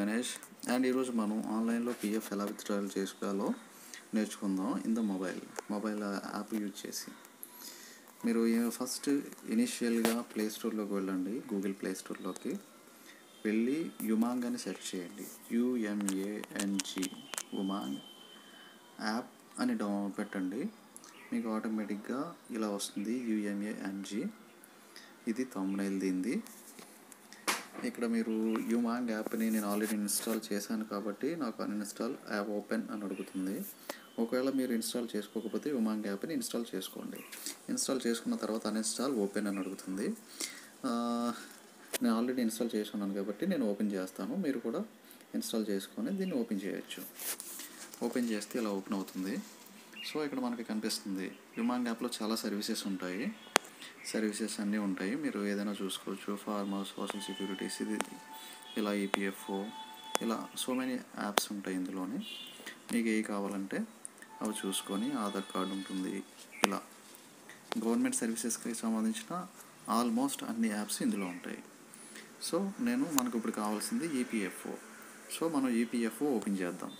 Ganesh and ఈరోజు మనం ఆన్లైన్లో పిఎఫ్ ఎలా విత్డ్రాల్ చేసుకోవాలో నేర్చుకుందాం in the mobile mobile app use చేసి మీరు ఫస్ట్ ఇనిషియల్గా ప్లే స్టోర్లోకి వెళ్ళండి గూగుల్ ప్లే స్టోర్లోకి వెళ్ళి యుమాంగ్ అని సెర్చ్ చేయండి యుఎంఏఎన్జి ఉమాంగ్ యాప్ అని డౌ పెట్టండి మీకు ఆటోమేటిక్గా ఇలా వస్తుంది యుఎంఏఎన్జి ఇది తమ్ముడైల్ దీంది ఇక్కడ మీరు యుమాంగ్ యాప్ని నేను ఆల్రెడీ ఇన్స్టాల్ చేశాను కాబట్టి నాకు అన్ఇన్స్టాల్ యాప్ ఓపెన్ అని అడుగుతుంది ఒకవేళ మీరు ఇన్స్టాల్ చేసుకోకపోతే యుమాంగ్ యాప్ని ఇన్స్టాల్ చేసుకోండి ఇన్స్టాల్ చేసుకున్న తర్వాత అన్ఇన్స్టాల్ ఓపెన్ అని అడుగుతుంది ఆ, నేను ఆల్రెడీ ఇన్స్టాల్ చేసుకున్నాను కాబట్టి నేను ఓపెన్ చేస్తాను మీరు కూడా ఇన్స్టాల్ చేసుకొని దీన్ని ఓపెన్ చేయొచ్చు ఓపెన్ చేస్తే ఇలా ఓపెన్ అవుతుంది సో ఇక్కడ మనకి కనిపిస్తుంది యుమాంగ్ యాప్లో చాలా సర్వీసెస్ ఉంటాయి సర్వీసెస్ అన్నీ ఉంటాయి మీరు ఏదైనా చూసుకోవచ్చు ఫార్మర్ సోషల్ సెక్యూరిటీస్ ఇది ఇలా ఈపీఎఫ్ఓ ఇలా సో మెనీ యాప్స్ ఉంటాయి ఇందులోని మీకు ఏ కావాలంటే అవి చూసుకొని ఆధార్ కార్డు ఉంటుంది ఇలా గవర్నమెంట్ సర్వీసెస్కి సంబంధించిన ఆల్మోస్ట్ అన్ని యాప్స్ ఇందులో ఉంటాయి సో నేను మనకు ఇప్పుడు కావాల్సింది ఈపీఎఫ్ఓ సో మనం ఈపీఎఫ్ఓ ఓపెన్ చేద్దాం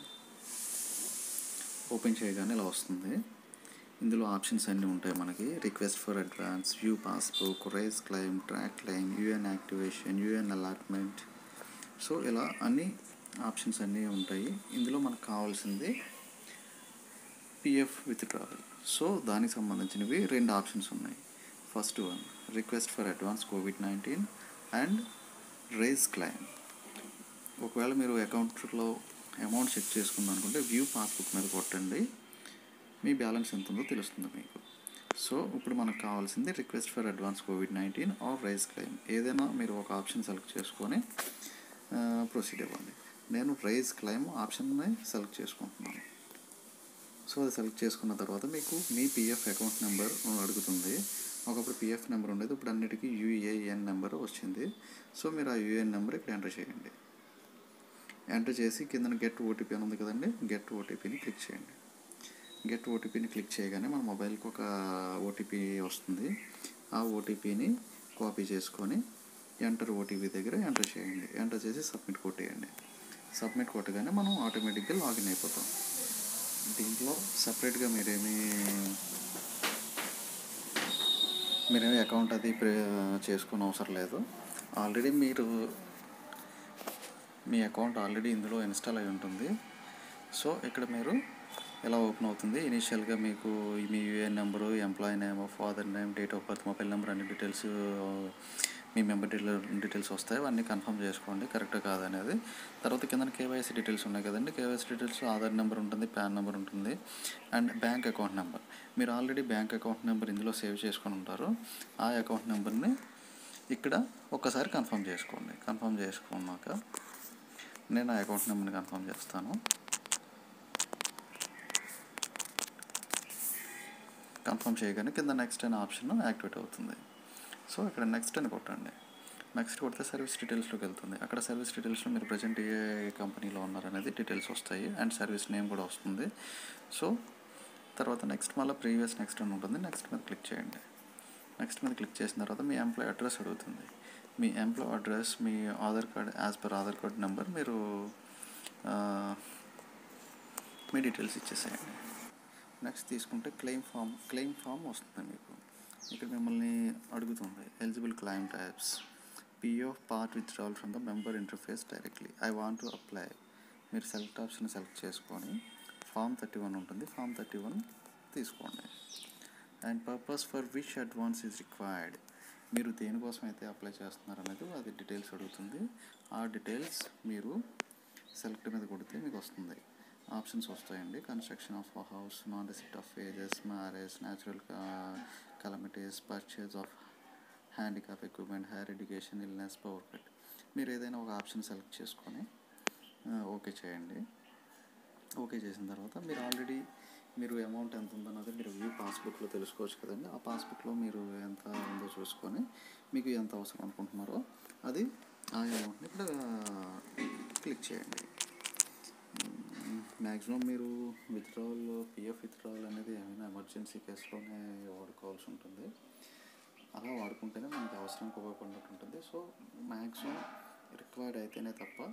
ఓపెన్ చేయగానే ఇలా వస్తుంది ఇందులో ఆప్షన్స్ అన్నీ ఉంటాయి మనకి request for advance view passbook raise claim track claim U N activation U N allotment so ఇలా అన్ని ఆప్షన్స్ అన్నీ ఉంటాయి ఇందులో మనకు కావాల్సింది పిఎఫ్ విత్డ్రావల్ సో దానికి సంబంధించినవి రెండు ఆప్షన్స్ ఉన్నాయి first one request for advance covid nineteen and raise claim ఒకవేళ మీరు అకౌంట్లో అమౌంట్ చెక్ చేసుకుందాం అనుకుంటే వ్యూ పాస్బుక్ మీద కొట్టండి మీ బ్యాలెన్స్ ఎంత ఉందో తెలుస్తుంది మీకు సో ఇప్పుడు మనకు కావాల్సింది request for advance covid nineteen or raise claim ఏదైనా మీరు ఒక ఆప్షన్ సెలెక్ట్ చేసుకొని ప్రొసీడ్ అవ్వండి నేను రైజ్ క్లెయిమ్ ఆప్షన్ని సెలెక్ట్ చేసుకుంటున్నాను సో అది సెలెక్ట్ చేసుకున్న తర్వాత మీకు మీ పిఎఫ్ అకౌంట్ నెంబర్ అడుగుతుంది ఒకప్పుడు పిఎఫ్ నెంబర్ ఉండేది ఇప్పుడు అన్నిటికీ యూఏఎన్ నెంబర్ వచ్చింది సో మీరు ఆ యూఏఎన్ నెంబర్ ఇక్కడ ఎంటర్ చేయండి ఎంటర్ చేసి కింద గెట్ ఓటీపీ అని ఉంది కదండి గెట్ ఓటీపీని క్లిక్ చేయండి గెట్ ఓటీపీని క్లిక్ చేయగానే మన మొబైల్కి ఒక ఓటీపీ వస్తుంది ఆ ఓటీపీని కాపీ చేసుకొని ఎంటర్ ఓటీపీ దగ్గర ఎంటర్ చేయండి ఎంటర్ చేసి సబ్మిట్ కొట్టేయండి సబ్మిట్ కొట్టగానే మనం ఆటోమేటిక్గా లాగిన్ అయిపోతాం దీంట్లో సపరేట్గా మీరేమీ మీరేమీ అకౌంట్ అది ప్రే చేసుకునే అవసరం లేదు ఆల్రెడీ మీరు మీ అకౌంట్ ఆల్రెడీ ఇందులో ఇన్స్టాల్ అయి ఉంటుంది సో ఇక్కడ మీరు ఎలా ఓపెన్ అవుతుంది ఇనీషియల్గా మీకు మీ UAN number employee name father name date of birth mobile number అన్ని డీటెయిల్స్ మీ మెంబర్ డీటెయిల్స్ వస్తాయి అవన్నీ కన్ఫర్మ్ చేసుకోండి కరెక్ట్ కాదనేది తర్వాత కింద కేవైసీ డీటెయిల్స్ ఉన్నాయి కదండి కేవైసీ డీటెయిల్స్ ఆధార్ నెంబర్ ఉంటుంది పాన్ నెంబర్ ఉంటుంది అండ్ బ్యాంక్ అకౌంట్ నెంబర్ మీరు ఆల్రెడీ బ్యాంక్ అకౌంట్ నెంబర్ ఇందులో సేవ్ చేసుకొని ఉంటారు ఆ అకౌంట్ నెంబర్ని ఇక్కడ ఒక్కసారి కన్ఫర్మ్ చేసుకోండి కన్ఫర్మ్ చేసుకున్నాక నేను ఆ అకౌంట్ నెంబర్ని కన్ఫర్మ్ చేస్తాను కన్ఫర్మ్ చేయగానే కింద నెక్స్ట్ అనే ఆప్షన్ యాక్టివేట్ అవుతుంది సో ఇక్కడ నెక్స్ట్ అని కొట్టండి నెక్స్ట్ కొడితే సర్వీస్ డీటెయిల్స్లోకి వెళ్తుంది అక్కడ సర్వీస్ డీటెయిల్స్లో మీరు ప్రజెంట్ ఏ కంపెనీలో ఉన్నారనేది డీటెయిల్స్ వస్తాయి అండ్ సర్వీస్ నేమ్ కూడా వస్తుంది సో తర్వాత నెక్స్ట్ మళ్ళీ ప్రీవియస్ నెక్స్ట్ అని ఉంటుంది నెక్స్ట్ మీద క్లిక్ చేయండి నెక్స్ట్ మీద క్లిక్ చేసిన తర్వాత మీ ఎంప్లాయ్ అడ్రస్ అడుగుతుంది మీ ఎంప్లాయ్ అడ్రస్ మీ Aadhaar card as per Aadhaar card number మీరు ఆ, మీ డీటెయిల్స్ ఇచ్చేసేయండి నెక్స్ట్ తీసుకుంటే క్లెయిమ్ ఫామ్ క్లెయిమ్ ఫామ్ వస్తుంది మీకు ఇక్కడ మిమ్మల్ని అడుగుతుంది eligible claim types PF part withdrawal from the member interface directly I want to apply మీరు సెలెక్ట్ ఆప్షన్ సెలెక్ట్ చేసుకొని ఫామ్ థర్టీ వన్ ఉంటుంది ఫామ్ థర్టీ వన్ తీసుకోండి and purpose for which advance is required మీరు దేనికోసం అయితే apply చేస్తున్నారు అనేది అది డీటెయిల్స్ అడుగుతుంది ఆ డీటెయిల్స్ మీరు సెలెక్ట్ మీద కొడితే మీకు వస్తుంది ఆప్షన్స్ వస్తాయండి construction of house non receipt of wages marriage natural calamities purchase of handicap equipment higher education illness power cut మీరు ఏదైనా ఒక ఆప్షన్ సెలెక్ట్ చేసుకొని ఓకే చేయండి ఓకే చేసిన తర్వాత మీరు ఆల్రెడీ మీరు అమౌంట్ ఎంత ఉందన్నది మీరు వ్యూ పాస్బుక్లో తెలుసుకోవచ్చు కదండి ఆ పాస్బుక్లో మీరు ఎంత ఉందో చూసుకొని మీకు ఎంత అవసరం అనుకుంటున్నారో అది ఆ అమౌంట్ని ఇక్కడ క్లిక్ చేయండి మ్యాక్సిమం మీరు విత్డ్రావల్ పిఎఫ్ విత్డ్రావల్ అనేది ఏమైనా ఎమర్జెన్సీ కేసులోనే వాడుకోవాల్సి ఉంటుంది అలా వాడుకుంటేనే మనకి అవసరానికి ఉపయోగపడినట్టు ఉంటుంది సో మ్యాక్సిమం రిక్వైర్డ్ అయితేనే తప్ప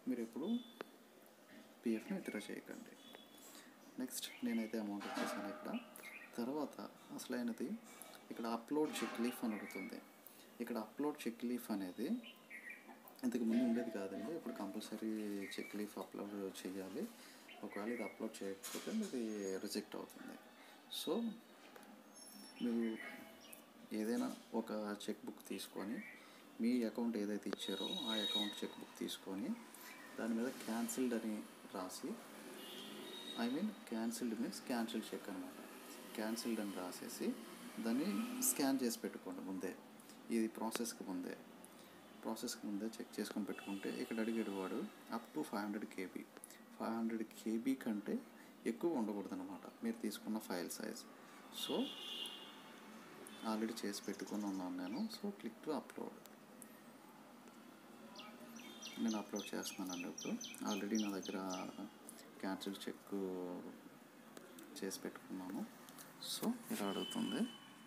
మీరు ఎప్పుడు పిఎఫ్ని విత్డ్రా చేయకండి నెక్స్ట్ నేనైతే అమౌంట్ వచ్చేసాను ఇక్కడ తర్వాత అసలైనది ఇక్కడ అప్లోడ్ చెక్ లీఫ్ అని అడుగుతుంది ఇక్కడ అప్లోడ్ చెక్ లీఫ్ అనేది ఇంతకు ముందు ఉండేది కాదండి ఇప్పుడు కంపల్సరీ చెక్ లీఫ్ అప్లోడ్ చేయాలి ఒకవేళ ఇది అప్లోడ్ చేయకపోతే ఇది రిజెక్ట్ అవుతుంది సో మీరు ఏదైనా ఒక చెక్ బుక్ తీసుకొని మీ అకౌంట్ ఏదైతే ఇచ్చారో ఆ అకౌంట్ చెక్ బుక్ తీసుకొని దాని మీద క్యాన్సిల్డ్ అని రాసి I mean cancelled means cancel cheque అనమాట క్యాన్సిల్డ్ అని రాసేసి దాన్ని స్కాన్ చేసి పెట్టుకోండి ముందే ఇది ప్రాసెస్కి ముందే ప్రాసెస్కి ముందే చెక్ చేసుకొని పెట్టుకుంటే ఇక్కడ అడిగాడు వాడు up to five hundred KB five hundred KB కంటే ఎక్కువ ఉండకూడదు అనమాట మీరు తీసుకున్న ఫైల్ సైజ్ సో ఆల్రెడీ చేసి పెట్టుకొని ఉన్నాను నేను సో క్లిక్ టు అప్లోడ్ నేను అప్లోడ్ చేస్తున్నానండి ఇప్పుడు ఆల్రెడీ నా దగ్గర క్యాన్సిల్ చెక్ చేసి పెట్టుకున్నాను సో ఇలా అడుగుతుంది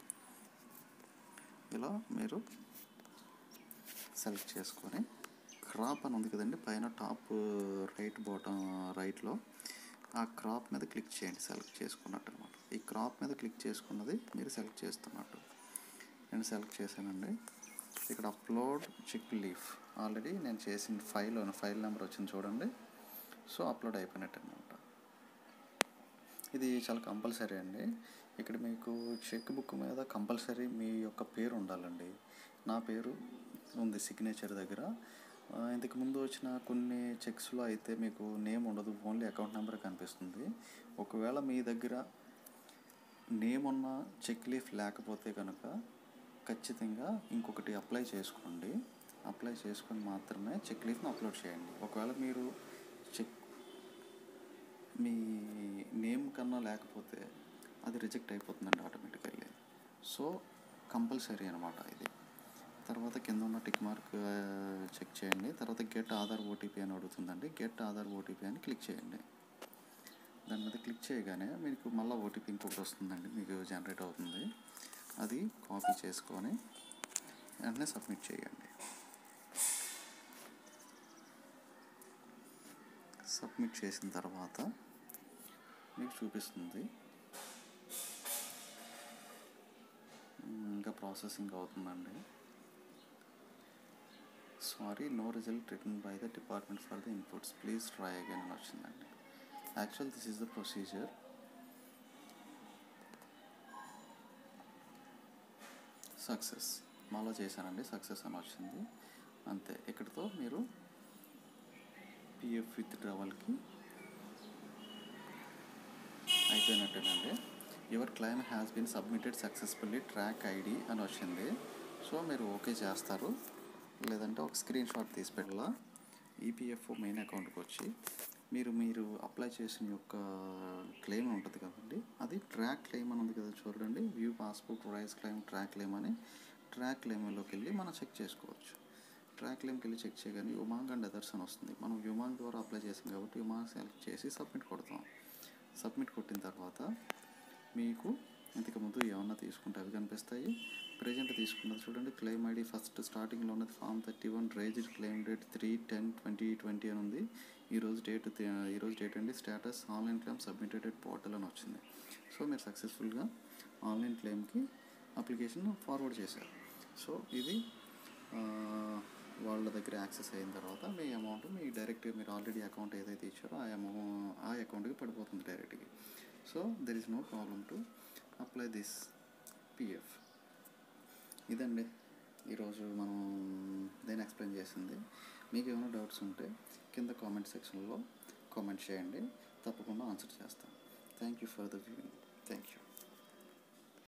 ఇలా మీరు సెలెక్ట్ చేసుకొని క్రాప్ అని ఉంది కదండి పైన టాప్ రైట్ బాటమ్ రైట్లో ఆ క్రాప్ మీద క్లిక్ చేయండి సెలెక్ట్ చేసుకున్నట్టు అనమాట ఈ క్రాప్ మీద క్లిక్ చేసుకున్నది మీరు సెలెక్ట్ చేస్తున్నట్టు నేను సెలెక్ట్ చేశానండి ఇక్కడ అప్లోడ్ చిక్ లీఫ్ ఆల్రెడీ నేను చేసిన ఫైల్ ఫైల్ నెంబర్ వచ్చింది చూడండి సో అప్లోడ్ అయిపోయినట్టు అనమాట ఇది చాలా కంపల్సరీ అండి ఇక్కడ మీకు చెక్ బుక్ మీద కంపల్సరీ మీ యొక్క పేరు ఉండాలండి నా పేరు ఉంది సిగ్నేచర్ దగ్గర ఆ, ఇంతకు ముందు వచ్చిన కొన్ని చెక్స్లో అయితే మీకు నేమ్ ఉండదు ఓన్లీ అకౌంట్ నెంబర్ కనిపిస్తుంది ఒకవేళ మీ దగ్గర నేమ్ ఉన్న చెక్ లీఫ్ లేకపోతే కనుక ఖచ్చితంగా ఇంకొకటి అప్లై చేసుకోండి అప్లై చేసుకొని మాత్రమే చెక్ లీఫ్ని అప్లోడ్ చేయండి ఒకవేళ మీరు చెక్ మీ నేమ్ కన్నా లేకపోతే అది రిజెక్ట్ అయిపోతుందండి ఆటోమేటికల్లీ సో కంపల్సరీ అనమాట ఇది తర్వాత కింద ఉన్న టిక్ మార్క్ చెక్ చేయండి తర్వాత గెట్ ఆధార్ ఓటీపీ అని అడుగుతుందండి గెట్ ఆధార్ ఓటీపీ అని క్లిక్ చేయండి దాని మీద క్లిక్ చేయగానే మీకు మళ్ళీ ఓటీపీ ఇంకొకటి వస్తుందండి మీకు జనరేట్ అవుతుంది అది కాపీ చేసుకొని వెంటనే సబ్మిట్ చేయండి సబ్మిట్ చేసిన తర్వాత మీకు చూపిస్తుంది మ్, ఇంకా ప్రాసెసింగ్ అవుతుందండి sorry no result return by the department for the inputs please try again అని వచ్చిందండి actual this is the procedure success మళ్ళీ చేశానండి సక్సెస్ అని వచ్చింది అంతే ఇక్కడితో మీరు పిఎఫ్ విత్ డ్రావల్కి అయిపోయినట్టేనండి your claim has been submitted successfully track ID అని వచ్చింది సో మీరు ఓకే చేస్తారు లేదంటే ఒక స్క్రీన్ షాట్ తీసి పెట్టాలా ఈపీఎఫ్ఓ మెయిన్ అకౌంట్కి వచ్చి మీరు మీరు అప్లై చేసిన యొక్క క్లెయిమ్ ఉంటుంది కదండి అది ట్రాక్ క్లెయిమ్ అని ఉంది కదా చూడండి view passbook raise claim track claim అని ట్రాక్ క్లెయిమ్లోకి వెళ్ళి మనం చెక్ చేసుకోవచ్చు ట్రాక్ క్లెయిమ్కి వెళ్ళి చెక్ చేయగానే యుమాంగ్ అండ్ అదర్స్ అని వస్తుంది మనం యుమాంగ్ ద్వారా అప్లై చేసాం కాబట్టి యుమాంగ్ సెలెక్ట్ చేసి సబ్మిట్ కొడతాం సబ్మిట్ కొట్టిన తర్వాత మీకు ఇంతకు ముందు ఏమన్నా తీసుకుంటే అవి కనిపిస్తాయి ప్రజెంట్ తీసుకున్నది చూడండి క్లెయిమ్ ఐడి ఫస్ట్ స్టార్టింగ్లో ఉన్నది form thirty one raised claim date three ten twenty twenty అని ఉంది ఈరోజు డేట్ ఈరోజు డేట్ అండి status online claim submitted portal అని వచ్చింది సో మీరు సక్సెస్ఫుల్గా ఆన్లైన్ క్లెయిమ్కి అప్లికేషన్ ఫార్వర్డ్ చేశారు సో ఇది ఆ, వాళ్ళ దగ్గర యాక్సెస్ అయిన తర్వాత మీ అమౌంట్ మీ డైరెక్ట్ మీరు ఆల్రెడీ అకౌంట్ ఏదైతే ఇచ్చారో ఆ అమౌంట్ ఆ అకౌంట్కి పడిపోతుంది డైరెక్ట్గా so there is no problem to apply this PF ఇదండి ఈరోజు మనం దేని ఎక్స్ప్లెయిన్ చేసింది మీకు ఏమైనా డౌట్స్ ఉంటే కింద కామెంట్ సెక్షన్లో కామెంట్ చేయండి తప్పకుండా ఆన్సర్ చేస్తాను thank you for the viewing thank you